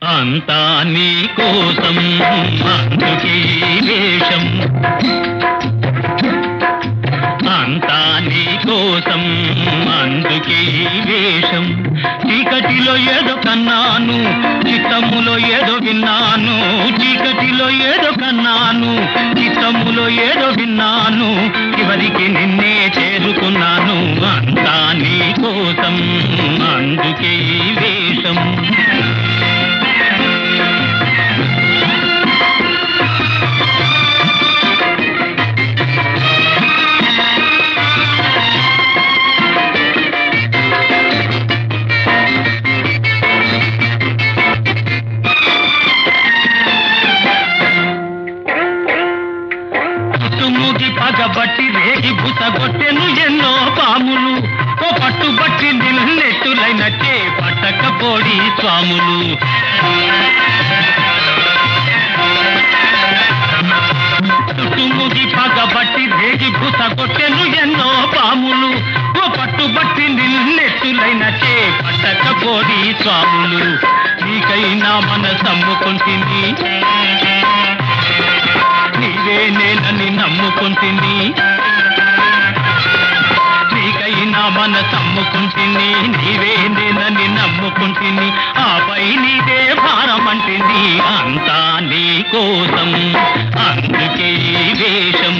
అంతా నీ కోసం అందుకే ఈ వేషం అంతా నీ కోసం అందుకే ఈ వేషం చీకటిలో ఏదో కన్నాను చిత్తములో ఏదో విన్నాను చీకటిలో ఏదో కన్నాను చిత్తములో ఏదో విన్నాను చివరికి నిన్నే చేరుకున్నాను అంతా నీ కోసం అందుకే ఈ వేషం చుట్టుముగి పగబట్టి రేగి బుసగొట్టెను ఎన్నో పాములు ఓ పట్టుబట్టి నిన్నెట్టులైనట్టే పట్టకపోడి స్వాములు చుట్టుముగి పగబట్టి రేగి బుసగొట్టెను ఎన్నో పాములు ఓ పట్టుబట్టి నిన్నెట్టులైనట్టే పట్టకపోడి స్వాములు నీకైనా మన సమ్ముకుంటుంది నీవే నేనని నమ్ముకుంటుంది నీకైనా మన సమ్ముకుంటుంది నీవే నేనని నమ్ముకుంటుంది ఆపై నీదే భారం అంటుంది అంతా నీ కోసం అందుకే ఈ వేషం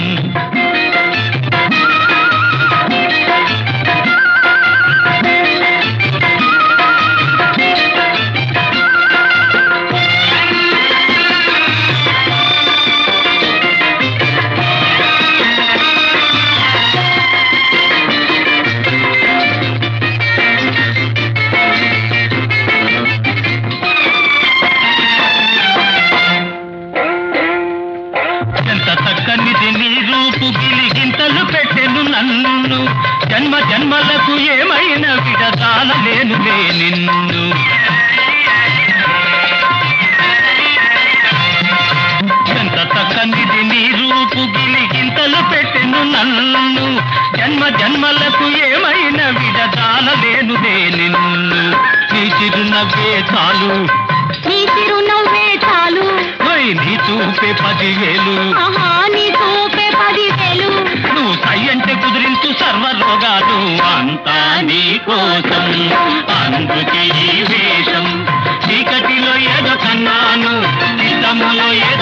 ఎంత చక్కనిది నీ రూపు గిలిగింతలు పెట్టెను నన్ను జన్మ జన్మలకు ఏమైనా విడతాలలేనులే నిన్ను ఎంత చక్కనిది నీ రూపు గిలిగింతలు పెట్టెను నన్ను జన్మ జన్మలకు ఏమైనా విడతాలలేనులే నిన్ను నీ చిరునవ్వే చాలు నీ చిరునవ్వే చాలు ఓయ్ నీ చూపే పదివేలు ఆహా నీ చూపే పదివేలు నువ్వు సై అంటే కుదిరించు సర్వరోగాలు అంతా నీ కోసం అందుకే ఈ వేషం చీకటిలో ఏదో కన్నాను చిత్తములో ఏదో